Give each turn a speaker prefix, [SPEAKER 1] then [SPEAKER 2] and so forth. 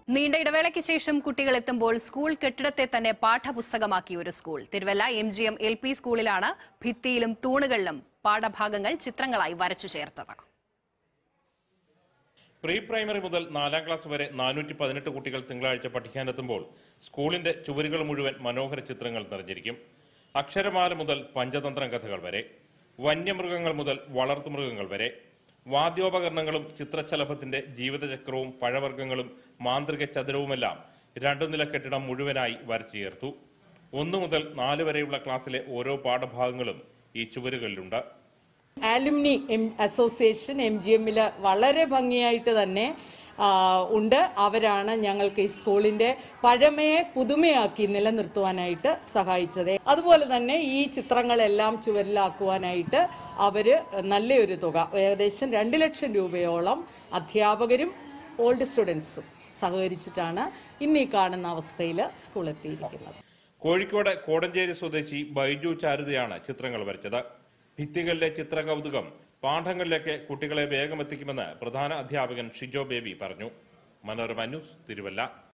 [SPEAKER 1] നീണ്ട ഇടവേളയ്ക്ക് ശേഷം കുട്ടികൾ എത്തുമ്പോൾ സ്കൂൾ കെട്ടിടത്തെ തന്നെ പാഠപുസ്തകമാക്കിയ ഒരു school Thiruvalla M G M L P സ്കൂളിലാണ് ഭിത്തിയിലും തൂണുകളിലും പാഠഭാഗങ്ങൾ ചിത്രങ്ങളായി വരച്ചു ചേർത്തത്
[SPEAKER 2] പ്രീ പ്രൈമറി മുതൽ നാലാം ക്ലാസ് വരെ നാനൂറ്റി പതിനെട്ട് കുട്ടികൾ തിങ്കളാഴ്ച പഠിക്കാനെത്തുമ്പോൾ സ്കൂളിന്റെ ചുവരുകൾ മുഴുവൻ മനോഹര ചിത്രങ്ങൾ നിറഞ്ഞിരിക്കും അക്ഷരമാല മുതൽ പഞ്ചതന്ത്രം കഥകൾ വരെ വന്യമൃഗങ്ങൾ മുതൽ വളർത്തുമൃഗങ്ങൾ വരെ വാദ്യോപകരണങ്ങളും ചിത്രശലഭത്തിന്റെ ജീവിതചക്രവും പഴവർഗ്ഗങ്ങളും മാന്ത്രിക ചതുരവുമെല്ലാം രണ്ടു നില കെട്ടിടം മുഴുവനായി വരച്ചു ചേർത്തു ഒന്നു മുതൽ നാല് വരെയുള്ള ക്ലാസ്സിലെ ഓരോ പാഠഭാഗങ്ങളും ഈ ചുവരുകളിലുണ്ട്
[SPEAKER 3] alumni M association M G എമ്മിൽ വളരെ ഭംഗിയായിട്ട് തന്നെ ആ, ഉണ്ട് അവരാണ് ഞങ്ങൾക്ക് ഈ സ്കൂളിന്റെ പഴമയെ പുതുമയാക്കി നിലനിർത്തുവാനായിട്ട് സഹായിച്ചത് അതുപോലെ തന്നെ ഈ ചിത്രങ്ങളെല്ലാം ചുവരിലാക്കുവാനായിട്ട് അവര് നല്ലൊരു തുക ഏകദേശം രണ്ട് ലക്ഷം രൂപയോളം അധ്യാപകരും ഓൾഡ് സ്റ്റുഡൻസും സഹകരിച്ചിട്ടാണ് ഇന്ന് ഈ കാണുന്ന അവസ്ഥയിൽ സ്കൂൾ എത്തിയിരിക്കുന്നത്
[SPEAKER 2] കോഴിക്കോട് കോടഞ്ചേരി സ്വദേശി ബൈജു ചാരുതയാണ് ചിത്രങ്ങൾ വരച്ചത് ഭിത്തികളിലെ ചിത്രകൗതുകം പാഠങ്ങളിലേക്ക് കുട്ടികളെ വേഗം എത്തിക്കുമെന്ന് പ്രധാന അധ്യാപകൻ ഷിജോ ബേബി പറഞ്ഞു മനോരമ ന്യൂസ് തിരുവല്ല